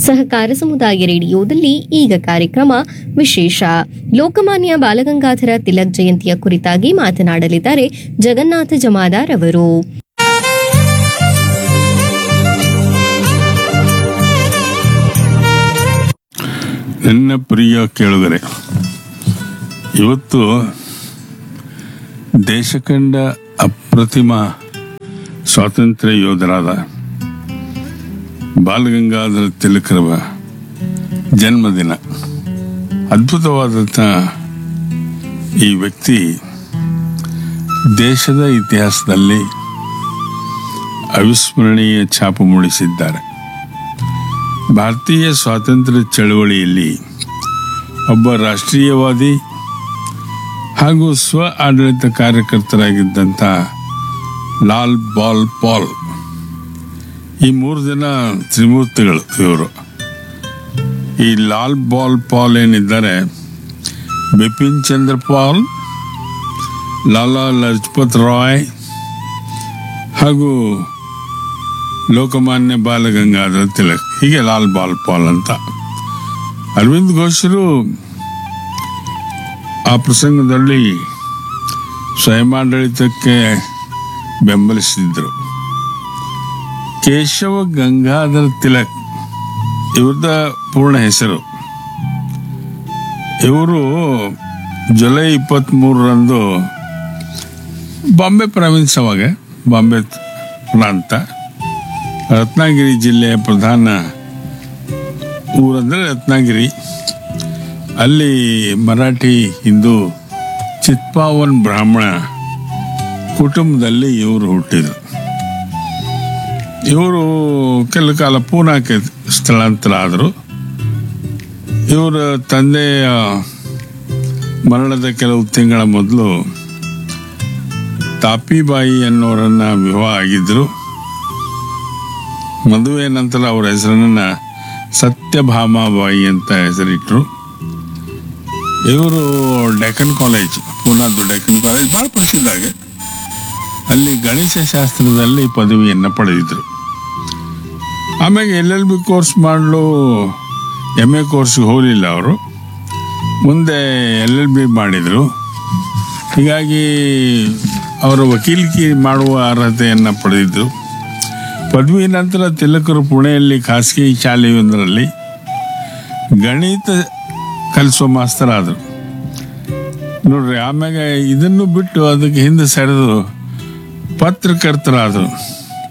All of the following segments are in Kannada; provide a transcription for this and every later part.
ಸಹಕಾರ ಸಮುದಾಯ ರೇಡಿಯೋದಲ್ಲಿ ಈಗ ಕಾರ್ಯಕ್ರಮ ವಿಶೇಷ ಲೋಕಮಾನ್ಯ ಬಾಲಗಂಗಾಧರ ತಿಲಕ್ ಜಯಂತಿಯ ಕುರಿತಾಗಿ ಮಾತನಾಡಲಿದ್ದಾರೆ ಜಗನ್ನಾಥ ಜಮಾದಾರ್ ಅವರು ನನ್ನ ಪ್ರಿಯ ಕೇಳುಗರೆ ಇವತ್ತು ದೇಶ ಕಂಡ ಅಪ್ರತಿಮ ಸ್ವಾತಂತ್ರ್ಯ ಯೋಧರಾದ ಬಾಲಗಂಗಾಧರ ತಿಲಕರ ಜನ್ಮದಿನ ಅದ್ಭುತವಾದಂಥ ಈ ವ್ಯಕ್ತಿ ದೇಶದ ಇತಿಹಾಸದಲ್ಲಿ ಅವಿಸ್ಮರಣೀಯ ಛಾಪು ಮೂಡಿಸಿದ್ದಾರೆ ಭಾರತೀಯ ಸ್ವಾತಂತ್ರ್ಯ ಚಳವಳಿಯಲ್ಲಿ ಒಬ್ಬ ರಾಷ್ಟ್ರೀಯವಾದಿ ಹಾಗೂ ಸ್ವ ಆಡಳಿತ ಕಾರ್ಯಕರ್ತರಾಗಿದ್ದಂಥ ಲಾಲ್ ಬಾಲ್ ಪಾಲ್ ಈ ಮೂರು ಜನ ತ್ರಿಮೂರ್ತಿಗಳು ಇವರು ಈ ಲಾಲ್ ಬಾಲ್ ಪಾಲ್ ಏನಿದ್ದಾರೆ ಬಿಪಿನ್ ಚಂದ್ರ ಪಾಲ್ ಲಾಲಾ ಲಜಪತ್ ರಾಯ್ ಹಾಗೂ ಲೋಕಮಾನ್ಯ ಬಾಲಗಂಗಾಧರ ತಿಲಕ್ ಹೀಗೆ ಲಾಲ್ ಬಾಲ್ ಪಾಲ್ ಅಂತ ಅರವಿಂದ್ ಘೋಷರು ಆ ಪ್ರಸಂಗದಲ್ಲಿ ಸ್ವಯಮಾಡಳಿತಕ್ಕೆ ಬೆಂಬಲಿಸಿದ್ರು ಕೇಶವ ಗಂಗಾಧರ ತಿಲಕ್ ಇವ್ರದ ಪೂರ್ಣ ಹೆಸರು ಇವರು ಜುಲೈ ಇಪ್ಪತ್ತ್ ಮೂರರಂದು ಬಾಂಬೆ ಪ್ರಾವಿನ್ಸ್ ಅವಾಗ ಬಾಂಬೆ ಪ್ರಾಂತ ರತ್ನಗಿರಿ ಜಿಲ್ಲೆಯ ಪ್ರಧಾನ ಊರಂದ್ರೆ ರತ್ನಗಿರಿ ಅಲ್ಲಿ ಮರಾಠಿ ಹಿಂದೂ ಚಿತ್ಪಾವನ್ ಬ್ರಾಹ್ಮಣ ಕುಟುಂಬದಲ್ಲಿ ಇವರು ಹುಟ್ಟಿದರು ಇವರು ಕೆಲ ಕಾಲ ಪೂನಾಕ್ಕೆ ಸ್ಥಳಾಂತರ ಆದರು ಇವರ ತಂದೆಯ ಮರಣದ ಕೆಲವು ತಿಂಗಳ ಮೊದಲು ತಾಪಿಬಾಯಿ ಅನ್ನೋರನ್ನ ವಿವಾಹ ಆಗಿದ್ರು ಮದುವೆ ನಂತರ ಅವರ ಹೆಸರನ್ನ ಸತ್ಯಭಾಮಾಬಾಯಿ ಅಂತ ಹೆಸರಿಟ್ರು ಇವರು ಡೆಕ್ಕನ್ ಕಾಲೇಜ್ ಪೂನಾದ್ದು ಡೆಕ್ಕನ್ ಕಾಲೇಜ್ ಬಹಳ ಪ್ರಸಿದ್ಧ ಆಗಿ ಅಲ್ಲಿ ಗಣಿತ ಶಾಸ್ತ್ರದಲ್ಲಿ ಪದವಿಯನ್ನು ಪಡೆದಿದ್ರು ಆಮೇಲೆ ಎಲ್ ಎಲ್ ಬಿ ಕೋರ್ಸ್ ಮಾಡಲು ಎಮ್ ಎ ಕೋರ್ಸ್ಗೆ ಹೋಗಲಿಲ್ಲ ಅವರು ಮುಂದೆ ಎಲ್ ಎಲ್ ಬಿ ಮಾಡಿದರು ಹೀಗಾಗಿ ಅವರು ವಕೀಲಿಕೆ ಮಾಡುವ ಅರ್ಹತೆಯನ್ನು ಪಡೆದಿದ್ದರು ಪದವಿ ನಂತರ ತಿಲಕರು ಪುಣೆಯಲ್ಲಿ ಖಾಸಗಿ ಶಾಲೆಯೊಂದರಲ್ಲಿ ಗಣಿತ ಕಲಿಸೋ ಮಾಸ್ತರ್ ಆದರು ನೋಡ್ರಿ ಆಮ್ಯಾಗ ಇದನ್ನು ಬಿಟ್ಟು ಅದಕ್ಕೆ ಹಿಂದೆ ಸರಿದು ಪತ್ರಕರ್ತರಾದರು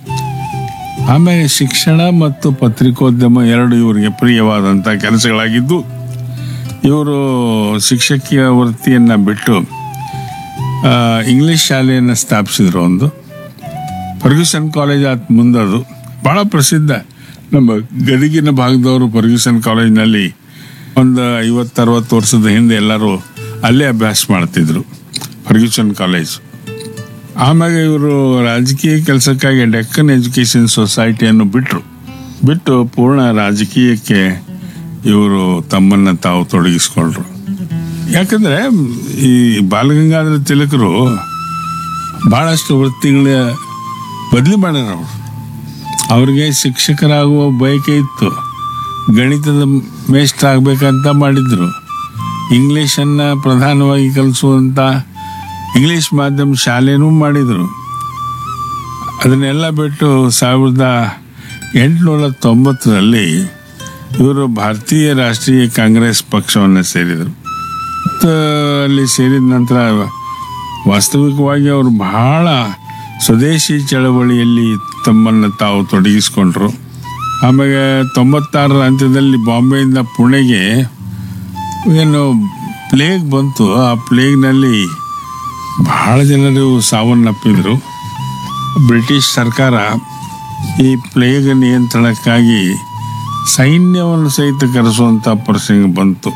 ಆಮೇಲೆ ಶಿಕ್ಷಣ ಮತ್ತು ಪತ್ರಿಕೋದ್ಯಮ ಎರಡು ಇವರಿಗೆ ಪ್ರಿಯವಾದಂಥ ಕೆಲಸಗಳಾಗಿದ್ದು ಇವರು ಶಿಕ್ಷಕಿಯ ವೃತ್ತಿಯನ್ನು ಬಿಟ್ಟು ಆ, ಇಂಗ್ಲಿಷ್ ಶಾಲೆಯನ್ನು ಸ್ಥಾಪಿಸಿದ್ರು ಒಂದು ಫರ್ಗ್ಯೂಸನ್ ಕಾಲೇಜ್ ಆತ್ ಮುಂದದು ಬಹಳ ಪ್ರಸಿದ್ಧ ನಮ್ಮ ಗದಗಿನ ಭಾಗದವರು ಫರ್ಗ್ಯೂಸನ್ ಕಾಲೇಜ್ನಲ್ಲಿ ಒಂದು ಐವತ್ತರವತ್ತು ವರ್ಷದ ಹಿಂದೆ ಎಲ್ಲರೂ ಅಲ್ಲೇ ಅಭ್ಯಾಸ ಮಾಡ್ತಿದ್ರು ಫರ್ಗ್ಯೂಸನ್ ಕಾಲೇಜ್ ಆಮೇಲೆ ಇವರು ರಾಜಕೀಯ ಕೆಲಸಕ್ಕಾಗಿ ಡೆಕ್ಕನ್ ಎಜುಕೇಷನ್ ಸೊಸೈಟಿಯನ್ನು ಬಿಟ್ಟರು ಬಿಟ್ಟು ಪೂರ್ಣ ರಾಜಕೀಯಕ್ಕೆ ಇವರು ತಮ್ಮನ್ನು ತಾವು ತೊಡಗಿಸ್ಕೊಂಡ್ರು ಯಾಕಂದ್ರೆ ಈ ಬಾಲಗಂಗಾಧರ ತಿಲಕರು ಬಹಳಷ್ಟು ವೃತ್ತಿಗಳ ಬದಲಿ ಮಾಡ್ಯಾರ ಅವರು ಅವ್ರಿಗೆ ಶಿಕ್ಷಕರಾಗುವ ಬಯಕೆ ಇತ್ತು ಗಣಿತದ ಮೇಷ್ಟ್ರ ಆಗ್ಬೇಕಂತ ಮಾಡಿದ್ರು ಇಂಗ್ಲಿಷನ್ನು ಪ್ರಧಾನವಾಗಿ ಕಲಿಸುವಂತ ಇಂಗ್ಲಿಷ್ ಮಾಧ್ಯಮ ಶಾಲೆನೂ ಮಾಡಿದರು ಅದನ್ನೆಲ್ಲ ಬಿಟ್ಟು ಸಾವಿರದ ಎಂಟುನೂರ ತೊಂಬತ್ತರಲ್ಲಿ ಇವರು ಭಾರತೀಯ ರಾಷ್ಟ್ರೀಯ ಕಾಂಗ್ರೆಸ್ ಪಕ್ಷವನ್ನು ಸೇರಿದರು ಮತ್ತು ಅಲ್ಲಿ ಸೇರಿದ ನಂತರ ವಾಸ್ತವಿಕವಾಗಿ ಅವರು ಬಹಳ ಸ್ವದೇಶಿ ಚಳವಳಿಯಲ್ಲಿ ತಮ್ಮನ್ನು ತಾವು ತೊಡಗಿಸಿಕೊಂಡ್ರು ಆಮೇಲೆ ತೊಂಬತ್ತಾರರ ಅಂತ್ಯದಲ್ಲಿ ಬಾಂಬೆಯಿಂದ ಪುಣೆಗೆ ಏನು ಪ್ಲೇಗ್ ಬಂತು ಆ ಪ್ಲೇಗ್ನಲ್ಲಿ ಬಹಳ ಜನರು ಸಾವನ್ನಪ್ಪಿದರು ಬ್ರಿಟಿಷ್ ಸರ್ಕಾರ ಈ ಪ್ಲೇಗ್ ನಿಯಂತ್ರಣಕ್ಕಾಗಿ ಸೈನ್ಯವನ್ನು ಸಹಿತ ಕರೆಸುವಂಥ ಪ್ರಸಂಗ ಬಂತು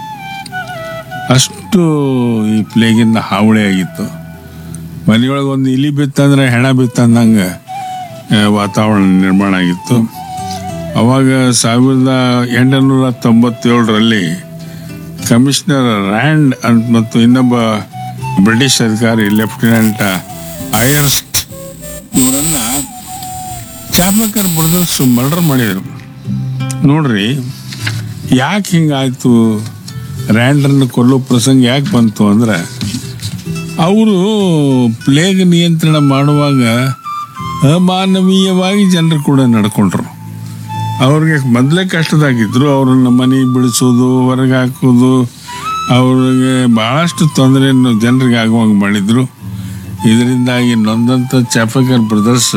ಅಷ್ಟು ಈ ಪ್ಲೇಗಿಂದ ಹಾವಳಿ ಆಗಿತ್ತು ಮನೆಯೊಳಗೆ ಒಂದು ಇಲಿ ಬಿತ್ತಂದ್ರೆ ಹೆಣ ಬಿತ್ತಂದಂಗೆ ಆ, ವಾತಾವರಣ ನಿರ್ಮಾಣ ಆಗಿತ್ತು ಅವಾಗ ಸಾವಿರದ ಎಂಟುನೂರ ತೊಂಬತ್ತೇಳರಲ್ಲಿ ಕಮಿಷನರ್ ರ್ಯಾಂಡ್ ಅಂತ ಮತ್ತು ಇನ್ನೊಬ್ಬ ಬ್ರಿಟಿಷ್ ಅಧಿಕಾರಿ ಲೆಫ್ಟಿನೆಂಟ್ ಐಯರ್ಸ್ಟ್ ಇವರನ್ನ ಚಾರ್ಮಕರ್ ಬ್ರದರ್ಸ್ ಮರ್ಡರ್ ಮಾಡಿದರು ನೋಡ್ರಿ ಯಾಕೆ ಹಿಂಗಾಯ್ತು ರ್ಯಾಂಡ್ರನ್ನು ಕೊಲ್ಲೋ ಪ್ರಸಂಗ ಯಾಕೆ ಬಂತು ಅಂದರೆ ಅವರು ಪ್ಲೇಗ್ ನಿಯಂತ್ರಣ ಮಾಡುವಾಗ ಅಮಾನವೀಯವಾಗಿ ಜನರು ಕೂಡ ನಡ್ಕೊಂಡ್ರು ಅವ್ರಿಗೆ ಮೊದಲೇ ಕಷ್ಟದಾಗಿದ್ರು ಅವ್ರನ್ನ ಮನೆ ಬಿಡಿಸೋದು ಹೊರಗೆ ಹಾಕೋದು ಅವ್ರಿಗೆ ಭಾಳಷ್ಟು ತೊಂದರೆಯನ್ನು ಜನರಿಗೆ ಆಗುವಂಗೆ ಮಾಡಿದ್ರು ಇದರಿಂದಾಗಿ ನೊಂದಂಥ ಚಾಪಕರ್ ಬ್ರದರ್ಸ್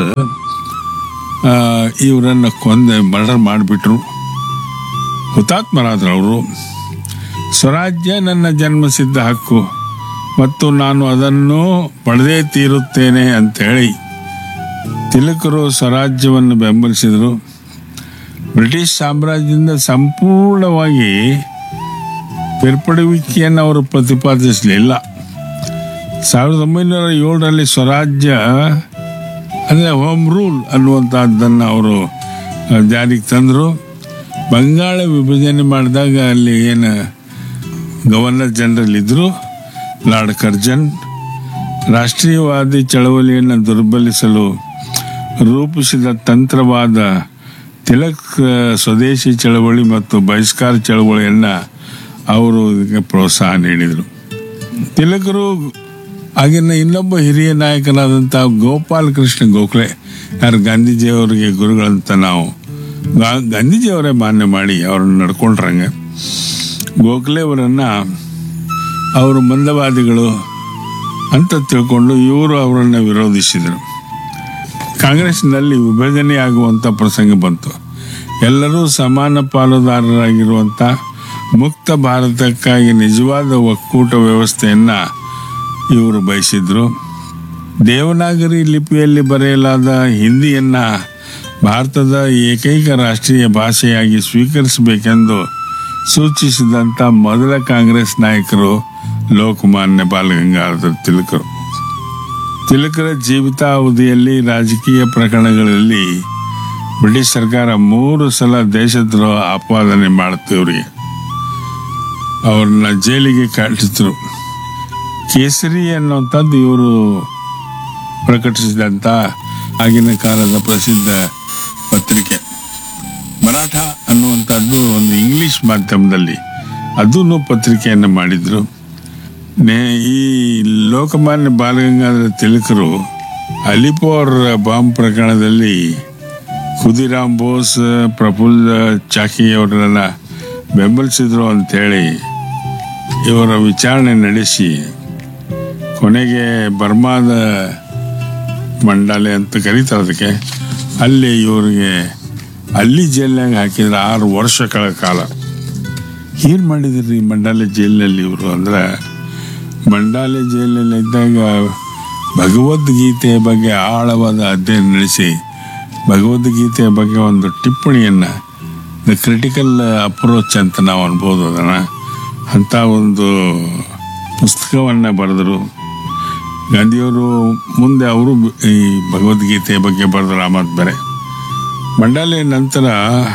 ಇವರನ್ನು ಕೊಂದ ಮರ್ಡರ್ ಮಾಡಿಬಿಟ್ರು ಹುತಾತ್ಮರಾದ್ರು ಅವರು ಸ್ವರಾಜ್ಯ ನನ್ನ ಜನ್ಮಸಿದ್ಧ ಹಕ್ಕು ಮತ್ತು ನಾನು ಅದನ್ನು ಪಡೆದೇ ತೀರುತ್ತೇನೆ ಅಂತೇಳಿ ತಿಲಕರು ಸ್ವರಾಜ್ಯವನ್ನು ಬೆಂಬಲಿಸಿದರು ಬ್ರಿಟಿಷ್ ಸಾಮ್ರಾಜ್ಯದಿಂದ ಸಂಪೂರ್ಣವಾಗಿ ಬೇರ್ಪಡುವಿಕೆಯನ್ನು ಅವರು ಪ್ರತಿಪಾದಿಸಲಿಲ್ಲ ಸಾವಿರದ ಒಂಬೈನೂರ ಏಳರಲ್ಲಿ ಸ್ವರಾಜ್ಯ ಅಂದರೆ ಹೋಮ್ ರೂಲ್ ಅನ್ನುವಂಥದ್ದನ್ನು ಅವರು ಆ, ಜಾರಿಗೆ ತಂದರು ಬಂಗಾಳ ವಿಭಜನೆ ಮಾಡಿದಾಗ ಅಲ್ಲಿ ಏನು ಗವರ್ನರ್ ಜನರಲ್ ಇದ್ದರು ಲಾರ್ಡ್ ಕರ್ಜನ್ ರಾಷ್ಟ್ರೀಯವಾದಿ ಚಳವಳಿಯನ್ನು ದುರ್ಬಲಿಸಲು ರೂಪಿಸಿದ ತಂತ್ರವಾದ ತಿಲಕ್ ಸ್ವದೇಶಿ ಚಳವಳಿ ಮತ್ತು ಬಹಿಷ್ಕಾರ ಚಳವಳಿಯನ್ನು ಅವರು ಇದಕ್ಕೆ ಪ್ರೋತ್ಸಾಹ ನೀಡಿದರು ತಿಲಕರು ಆಗಿನ ಇನ್ನೊಬ್ಬ ಹಿರಿಯ ನಾಯಕನಾದಂಥ ಗೋಪಾಲ್ ಕೃಷ್ಣ ಗೋಖಲೆ ಯಾರು ಗಾಂಧೀಜಿಯವರಿಗೆ ಗುರುಗಳಂತ ನಾವು ಗಾ- ಗಾಂಧೀಜಿಯವರೇ ಮಾನ್ಯ ಮಾಡಿ ಅವ್ರನ್ನ ನಡ್ಕೊಂಡ್ರಂಗೆ ಗೋಖಲೆ ಅವರನ್ನು ಅವರು ಮಂದವಾದಿಗಳು ಅಂತ ತಿಳ್ಕೊಂಡು ಇವರು ಅವರನ್ನು ವಿರೋಧಿಸಿದರು ಕಾಂಗ್ರೆಸ್ನಲ್ಲಿ ವಿಭಜನೆ ಆಗುವಂಥ ಪ್ರಸಂಗ ಬಂತು ಎಲ್ಲರೂ ಸಮಾನ ಪಾಲುದಾರರಾಗಿರುವಂಥ ಮುಕ್ತ ಭಾರತಕ್ಕಾಗಿ ನಿಜವಾದ ಒಕ್ಕೂಟ ವ್ಯವಸ್ಥೆಯನ್ನು ಇವರು ಬಯಸಿದ್ರು ದೇವನಾಗರಿ ಲಿಪಿಯಲ್ಲಿ ಬರೆಯಲಾದ ಹಿಂದಿಯನ್ನು ಭಾರತದ ಏಕೈಕ ರಾಷ್ಟ್ರೀಯ ಭಾಷೆಯಾಗಿ ಸ್ವೀಕರಿಸಬೇಕೆಂದು ಸೂಚಿಸಿದಂಥ ಮೊದಲ ಕಾಂಗ್ರೆಸ್ ನಾಯಕರು ಲೋಕಮಾನ್ಯ ಬಾಲಗಂಗಾಧರ ತಿಲಕರು ತಿಲಕರ ಜೀವಿತಾವಧಿಯಲ್ಲಿ ರಾಜಕೀಯ ಪ್ರಕರಣಗಳಲ್ಲಿ ಬ್ರಿಟಿಷ್ ಸರ್ಕಾರ ಮೂರು ಸಲ ದೇಶದ್ರೋಹ ಆಪಾದನೆ ಮಾಡುತ್ತೆ ಇವರಿಗೆ ಅವ್ರನ್ನ ಜೈಲಿಗೆ ಕಳಿಸಿದ್ರು ಕೇಸರಿ ಅನ್ನುವಂಥದ್ದು ಇವರು ಪ್ರಕಟಿಸಿದಂಥ ಆಗಿನ ಕಾಲದ ಪ್ರಸಿದ್ಧ ಪತ್ರಿಕೆ ಮರಾಠ ಅನ್ನುವಂಥದ್ದು ಒಂದು ಇಂಗ್ಲಿಷ್ ಮಾಧ್ಯಮದಲ್ಲಿ ಅದೂ ಪತ್ರಿಕೆಯನ್ನು ಮಾಡಿದರು ನೇ ಈ ಲೋಕಮಾನ್ಯ ಬಾಲಗಂಗಾಧರ ತಿಲಕರು ಅಲಿಪೋರ್ ಬಾಂಬ್ ಪ್ರಕರಣದಲ್ಲಿ ಖುದಿರಾಮ್ ಬೋಸ್ ಪ್ರಫುಲ್ಲ ಚಾಕಿ ಅವರನ್ನ ಬೆಂಬಲಿಸಿದ್ರು ಅಂತೇಳಿ ಇವರ ವಿಚಾರಣೆ ನಡೆಸಿ ಕೊನೆಗೆ ಬರ್ಮಾದ ಮಂಡಾಲೆ ಅಂತ ಕರೀತಾರೆ ಅದಕ್ಕೆ ಅಲ್ಲಿ ಇವರಿಗೆ ಅಲ್ಲಿ ಜೈಲ್ನಾಗ ಹಾಕಿದ್ರೆ ಆರು ವರ್ಷಗಳ ಕಾಲ ಏನು ಮಾಡಿದ್ರಿ ಮಂಡಾಲೆ ಜೈಲಿನಲ್ಲಿ ಇವರು ಅಂದ್ರೆ ಮಂಡಾಲೆ ಜೈಲಿನಲ್ಲಿ ಇದ್ದಾಗ ಭಗವದ್ಗೀತೆಯ ಬಗ್ಗೆ ಆಳವಾದ ಅಧ್ಯಯನ ನಡೆಸಿ ಭಗವದ್ಗೀತೆಯ ಬಗ್ಗೆ ಒಂದು ಟಿಪ್ಪಣಿಯನ್ನು ದ ಕ್ರಿಟಿಕಲ್ ಅಪ್ರೋಚ್ ಅಂತ ನಾವು ಅನ್ಬೋದು ಅದನ್ನು ಅಂಥ ಒಂದು ಪುಸ್ತಕವನ್ನು ಬರೆದರು ಗಾಂಧಿಯವರು ಮುಂದೆ ಅವರು ಈ ಭಗವದ್ಗೀತೆಯ ಬಗ್ಗೆ ಬರೆದರು ಆ ಮಾತು ಬೇರೆ ಮಂಡಾಲೆ ನಂತರ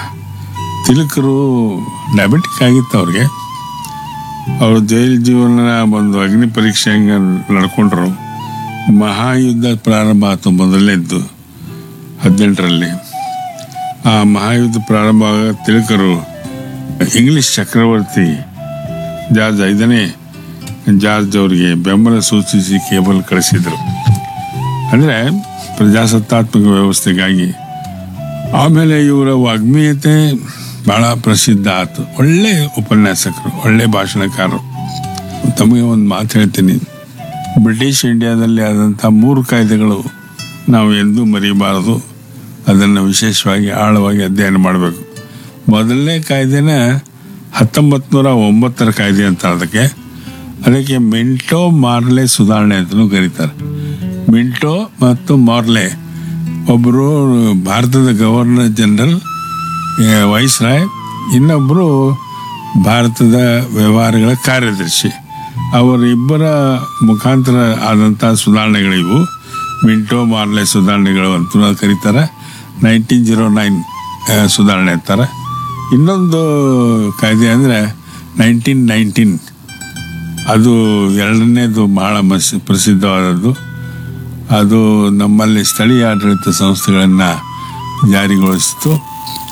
ತಿಲಕರು ಡಯಾಬಿಟಿಕ್ ಆಗಿತ್ತು ಅವ್ರಿಗೆ ಅವರು ಜೈಲು ಜೀವನ ಒಂದು ಅಗ್ನಿ ಪರೀಕ್ಷೆ ಹಂಗೆ ನಡ್ಕೊಂಡ್ರು ಮಹಾಯುದ್ಧ ಪ್ರಾರಂಭ ಆಯ್ತು ಮೊದಲನೇದ್ದು ಹದಿನೆಂಟರಲ್ಲಿ ಆ ಮಹಾಯುದ್ಧ ಪ್ರಾರಂಭ ಆಗ ತಿಲಕರು ಇಂಗ್ಲಿಷ್ ಚಕ್ರವರ್ತಿ ಜಾರ್ಜ್ ಐದನೇ ಜಾರ್ಜ್ ಅವರಿಗೆ ಬೆಂಬಲ ಸೂಚಿಸಿ ಕೇಬಲ್ ಕಳಿಸಿದರು ಅಂದರೆ ಪ್ರಜಾಸತ್ತಾತ್ಮಕ ವ್ಯವಸ್ಥೆಗಾಗಿ ಆಮೇಲೆ ಇವರ ವಾಗ್ಮೀಯತೆ ಬಹಳ ಪ್ರಸಿದ್ಧ ಆಯ್ತು ಒಳ್ಳೆ ಉಪನ್ಯಾಸಕರು ಒಳ್ಳೆ ಭಾಷಣಕಾರರು ತಮಗೆ ಒಂದು ಮಾತು ಹೇಳ್ತೀನಿ ಬ್ರಿಟಿಷ್ ಇಂಡಿಯಾದಲ್ಲಿ ಆದಂಥ ಮೂರು ಕಾಯ್ದೆಗಳು ನಾವು ಎಂದೂ ಮರೆಯಬಾರದು ಅದನ್ನು ವಿಶೇಷವಾಗಿ ಆಳವಾಗಿ ಅಧ್ಯಯನ ಮಾಡಬೇಕು ಮೊದಲನೇ ಕಾಯ್ದೆನ ಹತ್ತೊಂಬತ್ತು ನೂರ ಒಂಬತ್ತರ ಕಾಯ್ದೆ ಅಂತ ಅದಕ್ಕೆ ಅದಕ್ಕೆ ಮಿಂಟೋ ಮಾರ್ಲೆ ಸುಧಾರಣೆ ಅಂತಲೂ ಕರೀತಾರೆ ಮಿಂಟೋ ಮತ್ತು ಮಾರ್ಲೆ ಒಬ್ಬರು ಭಾರತದ ಗವರ್ನರ್ ಜನರಲ್ ವೈಸ್ ರಾಯ್ ಇನ್ನೊಬ್ಬರು ಭಾರತದ ವ್ಯವಹಾರಗಳ ಕಾರ್ಯದರ್ಶಿ ಅವರಿಬ್ಬರ ಮುಖಾಂತರ ಆದಂಥ ಸುಧಾರಣೆಗಳಿವು ಮಿಂಟೋ ಮಾರ್ಲೆ ಸುಧಾರಣೆಗಳು ಅಂತ ಕರೀತಾರೆ ನೈನ್ಟೀನ್ ಜೀರೋ ನೈನ್ ಸುಧಾರಣೆ ಅಂತಾರೆ ಇನ್ನೊಂದು ಕಾಯ್ದೆ ಅಂದರೆ ನೈನ್ಟೀನ್ ನೈನ್ಟೀನ್ ಅದು ಎರಡನೇದು ಬಹಳ ಮಸ್ ಪ್ರಸಿದ್ಧವಾದದ್ದು ಅದು ನಮ್ಮಲ್ಲಿ ಸ್ಥಳೀಯ ಆಡಳಿತ ಸಂಸ್ಥೆಗಳನ್ನು ಜಾರಿಗೊಳಿಸಿತು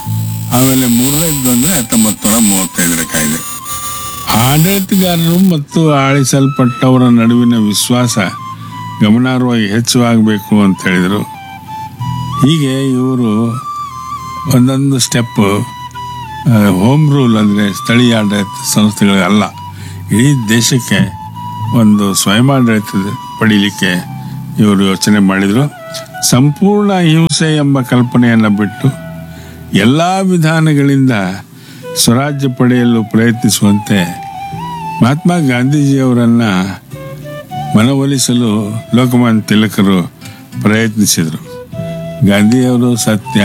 ಆಮೇಲೆ ಮೂರನೇದ್ದು ಅಂದರೆ ಹತ್ತೊಂಬತ್ತು ನೂರ ಮೂವತ್ತೈದರ ಕಾಯ್ದೆ ಆಡಳಿತಗಾರರು ಮತ್ತು ಆಳಿಸಲ್ಪಟ್ಟವರ ನಡುವಿನ ವಿಶ್ವಾಸ ಗಮನಾರ್ಹವಾಗಿ ಹೆಚ್ಚು ಆಗಬೇಕು ಅಂತ ಹೇಳಿದರು ಹೀಗೆ ಇವರು ಒಂದೊಂದು ಸ್ಟೆಪ್ ಹೋಮ್ ರೂಲ್ ಅಂದರೆ ಸ್ಥಳೀಯ ಆಡಳಿತ ಸಂಸ್ಥೆಗಳು ಅಲ್ಲ ಇಡೀ ದೇಶಕ್ಕೆ ಒಂದು ಸ್ವಯಮಾಡಳಿತ ಪಡೀಲಿಕ್ಕೆ ಇವರು ಯೋಚನೆ ಮಾಡಿದರು ಸಂಪೂರ್ಣ ಹಿಂಸೆ ಎಂಬ ಕಲ್ಪನೆಯನ್ನು ಬಿಟ್ಟು ಎಲ್ಲ ವಿಧಾನಗಳಿಂದ ಸ್ವರಾಜ್ಯ ಪಡೆಯಲು ಪ್ರಯತ್ನಿಸುವಂತೆ ಮಹಾತ್ಮ ಗಾಂಧೀಜಿಯವರನ್ನು ಮನವೊಲಿಸಲು ಲೋಕಮಾನ್ಯ ತಿಲಕರು ಪ್ರಯತ್ನಿಸಿದರು ಗಾಂಧಿಯವರು ಸತ್ಯ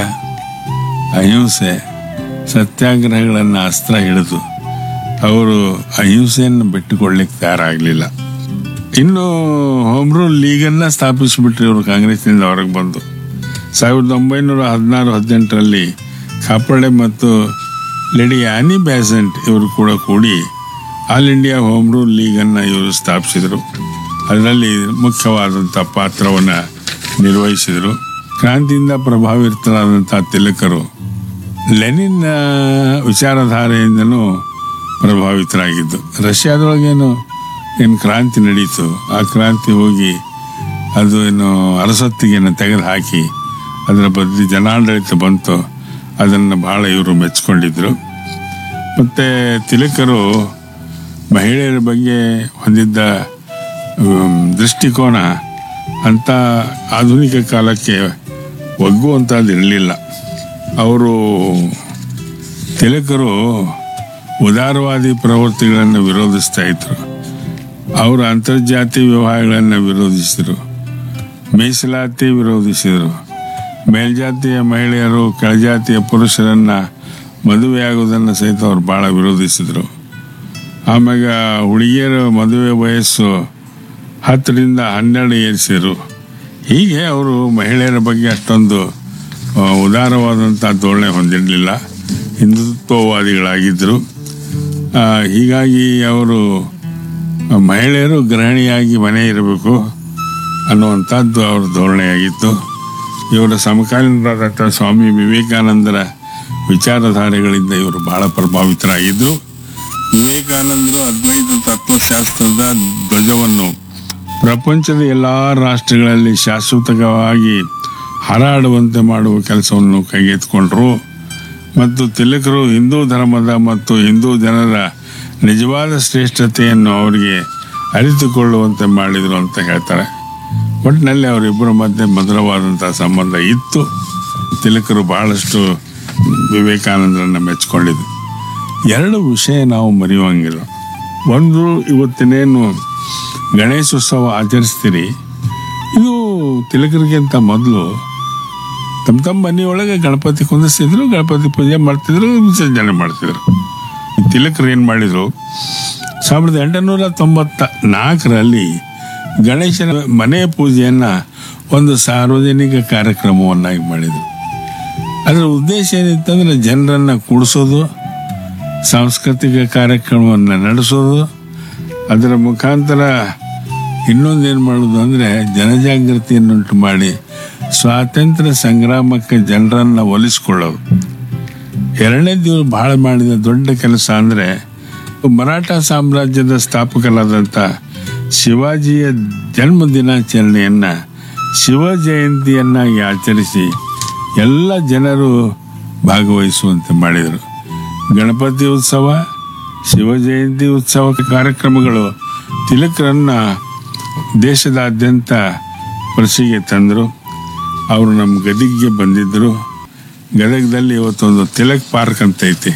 ಅಹಿಂಸೆ ಸತ್ಯಾಗ್ರಹಗಳನ್ನು ಅಸ್ತ್ರ ಹಿಡಿದು ಅವರು ಅಹಿಂಸೆಯನ್ನು ಬಿಟ್ಟುಕೊಳ್ಳಿಕ್ಕೆ ತಯಾರಾಗಲಿಲ್ಲ ಇನ್ನು ಹೋಮ್ ರೂಲ್ ಲೀಗನ್ನು ಸ್ಥಾಪಿಸಿಬಿಟ್ರು ಇವರು ಕಾಂಗ್ರೆಸ್ನಿಂದ ಹೊರಗೆ ಬಂದು ಸಾವಿರದ ಒಂಬೈನೂರ ಹದಿನಾರು ಹದಿನೆಂಟರಲ್ಲಿ ಕಾಪಡೆ ಮತ್ತು ಲೇಡಿ ಆನಿ ಬ್ಯಾಸೆಂಟ್ ಇವರು ಕೂಡ ಕೂಡಿ ಆಲ್ ಇಂಡಿಯಾ ಹೋಮ್ ರೂಲ್ ಲೀಗನ್ನು ಇವರು ಸ್ಥಾಪಿಸಿದರು ಅದರಲ್ಲಿ ಮುಖ್ಯವಾದಂಥ ಪಾತ್ರವನ್ನು ನಿರ್ವಹಿಸಿದರು ಕ್ರಾಂತಿಯಿಂದ ಪ್ರಭಾವಿತರಾದಂಥ ತಿಲಕರು ಲೆನಿನ್ ವಿಚಾರಧಾರೆಯಿಂದನೂ ಪ್ರಭಾವಿತರಾಗಿದ್ದು ರಷ್ಯಾದೊಳಗೇನು ಏನು ಕ್ರಾಂತಿ ನಡೀತು ಆ ಕ್ರಾಂತಿ ಹೋಗಿ ಅದು ಏನು ಅರಸತ್ತಿಗೆಯನ್ನು ತೆಗೆದು ಹಾಕಿ ಅದರ ಬದಲು ಜನಾಡಳಿತ ಬಂತು ಅದನ್ನು ಬಹಳ ಇವರು ಮೆಚ್ಕೊಂಡಿದ್ರು ಮತ್ತು ತಿಲಕರು ಮಹಿಳೆಯರ ಬಗ್ಗೆ ಹೊಂದಿದ್ದ ಉಮ್, ದೃಷ್ಟಿಕೋನ ಅಂಥ ಆಧುನಿಕ ಕಾಲಕ್ಕೆ ಒಗ್ಗುವಂಥದ್ದು ಇರಲಿಲ್ಲ ಅವರು ತಿಲಕರು ಉದಾರವಾದಿ ಪ್ರವೃತ್ತಿಗಳನ್ನು ವಿರೋಧಿಸ್ತಾ ಇದ್ರು ಅವರು ಅಂತರ್ಜಾತಿ ವ್ಯವಹಾರಗಳನ್ನು ವಿರೋಧಿಸಿದರು ಮೀಸಲಾತಿ ವಿರೋಧಿಸಿದರು ಮೇಲ್ಜಾತಿಯ ಮಹಿಳೆಯರು ಕೆಳಜಾತಿಯ ಪುರುಷರನ್ನು ಮದುವೆಯಾಗುವುದನ್ನು ಸಹಿತ ಅವರು ಭಾಳ ವಿರೋಧಿಸಿದರು ಆಮ್ಯಾಗ ಹುಡುಗಿಯರ ಮದುವೆ ವಯಸ್ಸು ಹತ್ತರಿಂದ ಹನ್ನೆರಡು ಏರಿಸಿದರು ಹೀಗೆ ಅವರು ಮಹಿಳೆಯರ ಬಗ್ಗೆ ಅಷ್ಟೊಂದು ಆ, ಉದಾರವಾದಂಥ ಧೋರಣೆ ಹೊಂದಿರಲಿಲ್ಲ ಹಿಂದುತ್ವವಾದಿಗಳಾಗಿದ್ದರು ಆ, ಹೀಗಾಗಿ ಅವರು ಮಹಿಳೆಯರು ಗೃಹಿಣಿಯಾಗಿ ಮನೆ ಇರಬೇಕು ಅನ್ನುವಂಥದ್ದು ಅವ್ರ ಧೋರಣೆಯಾಗಿತ್ತು ಇವರ ಸಮಕಾಲೀನರಾದಂಥ ಸ್ವಾಮಿ ವಿವೇಕಾನಂದರ ವಿಚಾರಧಾರೆಗಳಿಂದ ಇವರು ಬಹಳ ಪ್ರಭಾವಿತರಾಗಿದ್ದರು ವಿವೇಕಾನಂದರು ಅದ್ವೈತ ತತ್ವಶಾಸ್ತ್ರದ ಧ್ವಜವನ್ನು ಪ್ರಪಂಚದ ಎಲ್ಲ ರಾಷ್ಟ್ರಗಳಲ್ಲಿ ಶಾಶ್ವತವಾಗಿ ಹಾರಾಡುವಂತೆ ಮಾಡುವ ಕೆಲಸವನ್ನು ಕೈಗೆತ್ತಿಕೊಂಡರು ಮತ್ತು ತಿಲಕರು ಹಿಂದೂ ಧರ್ಮದ ಮತ್ತು ಹಿಂದೂ ಜನರ ನಿಜವಾದ ಶ್ರೇಷ್ಠತೆಯನ್ನು ಅವರಿಗೆ ಅರಿತುಕೊಳ್ಳುವಂತೆ ಮಾಡಿದರು ಅಂತ ಹೇಳ್ತಾರೆ ಒಟ್ಟಿನಲ್ಲಿ ಅವರಿಬ್ಬರ ಮಧ್ಯೆ ಮಧುರವಾದಂಥ ಸಂಬಂಧ ಇತ್ತು ತಿಲಕರು ಬಹಳಷ್ಟು ವಿವೇಕಾನಂದರನ್ನು ಮೆಚ್ಕೊಂಡಿದ್ರು ಎರಡು ವಿಷಯ ನಾವು ಮರೆಯುವಂಗಿಲ್ಲ ಒಂದು ಇವತ್ತಿನೇನು ಗಣೇಶೋತ್ಸವ ಆಚರಿಸ್ತೀರಿ ಇದು ತಿಲಕರಿಗಿಂತ ಮೊದಲು ತಮ್ಮ ತಮ್ಮ ಮನೆಯೊಳಗೆ ಗಣಪತಿ ಕುಂದಿಸ್ತಿದ್ರು ಗಣಪತಿ ಪೂಜೆ ಮಾಡ್ತಿದ್ರು ವಿಸರ್ಜನೆ ಮಾಡ್ತಿದ್ರು ತಿಲಕರು ಏನು ಮಾಡಿದರು ಸಾವಿರದ ಎಂಟುನೂರ ತೊಂಬತ್ತ ನಾಲ್ಕರಲ್ಲಿ ಗಣೇಶನ ಮನೆ ಪೂಜೆಯನ್ನು ಒಂದು ಸಾರ್ವಜನಿಕ ಕಾರ್ಯಕ್ರಮವನ್ನಾಗಿ ಮಾಡಿದರು ಅದರ ಉದ್ದೇಶ ಏನಿತ್ತಂದ್ರೆ ಜನರನ್ನು ಕೂಡಿಸೋದು ಸಾಂಸ್ಕೃತಿಕ ಕಾರ್ಯಕ್ರಮವನ್ನು ನಡೆಸೋದು ಅದರ ಮುಖಾಂತರ ಇನ್ನೊಂದೇನು ಮಾಡೋದು ಅಂದರೆ ಜನಜಾಗೃತಿಯನ್ನುಂಟು ಮಾಡಿ ಸ್ವಾತಂತ್ರ್ಯ ಸಂಗ್ರಾಮಕ್ಕೆ ಜನರನ್ನು ಒಲಿಸ್ಕೊಳ್ಳೋದು ಎರಡನೇದು ಇವರು ಬಹಳ ಮಾಡಿದ ದೊಡ್ಡ ಕೆಲಸ ಅಂದರೆ ಮರಾಠ ಸಾಮ್ರಾಜ್ಯದ ಸ್ಥಾಪಕರಾದಂಥ ಶಿವಾಜಿಯ ಜನ್ಮ ದಿನಾಚರಣೆಯನ್ನು ಶಿವ ಜಯಂತಿಯನ್ನಾಗಿ ಆಚರಿಸಿ ಎಲ್ಲ ಜನರು ಭಾಗವಹಿಸುವಂತೆ ಮಾಡಿದರು ಗಣಪತಿ ಉತ್ಸವ ಶಿವ ಜಯಂತಿ ಉತ್ಸವ ಕಾರ್ಯಕ್ರಮಗಳು ತಿಲಕರನ್ನ ದೇಶದಾದ್ಯಂತ ಪ್ರಸಿಗೆ ತಂದರು ಅವರು ನಮ್ಮ ಗದಿಗೆ ಬಂದಿದ್ದರು ಗದಗದಲ್ಲಿ ಇವತ್ತೊಂದು ತಿಲಕ್ ಪಾರ್ಕ್ ಅಂತ ಐತಿ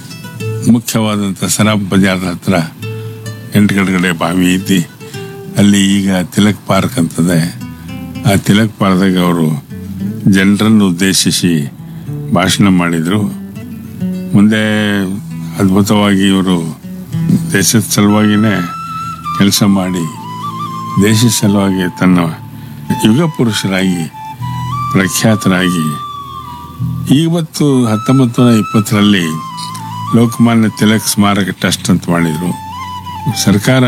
ಮುಖ್ಯವಾದಂಥ ಸರಾಬ್ ಬಜಾರ್ ಹತ್ರ ಎಂಟುಗಡೆ ಬಾವಿ ಐತಿ ಅಲ್ಲಿ ಈಗ ತಿಲಕ್ ಪಾರ್ಕ್ ಅಂತದೆ ಆ ತಿಲಕ್ ಪಾರ್ಕ್ದಾಗ ಅವರು ಜನರನ್ನು ಉದ್ದೇಶಿಸಿ ಭಾಷಣ ಮಾಡಿದರು ಮುಂದೆ ಅದ್ಭುತವಾಗಿ ಇವರು ದೇಶದ ಸಲುವಾಗಿನೇ ಕೆಲಸ ಮಾಡಿ ದೇಶದ ಸಲುವಾಗಿ ತನ್ನ ಯುಗ ಪುರುಷರಾಗಿ ಪ್ರಖ್ಯಾತರಾಗಿ ಇವತ್ತು ಹತ್ತೊಂಬತ್ತು ನೂರ ಇಪ್ಪತ್ತರಲ್ಲಿ ಲೋಕಮಾನ್ಯ ತಿಲಕ್ ಸ್ಮಾರಕ ಟ್ರಸ್ಟ್ ಅಂತ ಮಾಡಿದರು ಸರ್ಕಾರ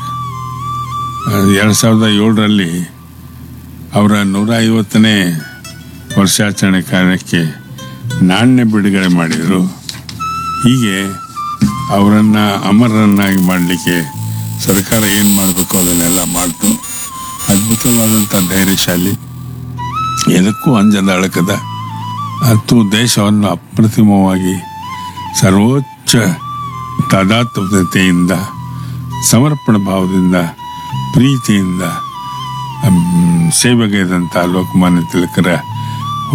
ಎರಡು ಸಾವಿರದ ಏಳರಲ್ಲಿ ಅವರ ನೂರ ಐವತ್ತನೇ ವರ್ಷಾಚರಣೆ ಕಾರ್ಯಕ್ಕೆ ನಾಣ್ಯ ಬಿಡುಗಡೆ ಮಾಡಿದರು ಹೀಗೆ ಅವರನ್ನು ಅಮರರನ್ನಾಗಿ ಮಾಡಲಿಕ್ಕೆ ಸರ್ಕಾರ ಏನು ಮಾಡಬೇಕು ಅದನ್ನೆಲ್ಲ ಮಾಡ್ತು ಅದ್ಭುತವಾದಂಥ ಧೈರ್ಯಶಾಲಿ ಎದಕ್ಕೂ ಅಂಜದ ಅಳಕದ ಮತ್ತು ದೇಶವನ್ನು ಅಪ್ರತಿಮವಾಗಿ ಸರ್ವೋಚ್ಚ ತಾದಾತ್ಮತೆಯಿಂದ ಸಮರ್ಪಣ ಭಾವದಿಂದ ಪ್ರೀತಿಯಿಂದ ಹ್ಮ್, ಸೇವೆಗೈದಂಥ ಲೋಕಮಾನ್ಯ ತಿಲಕರ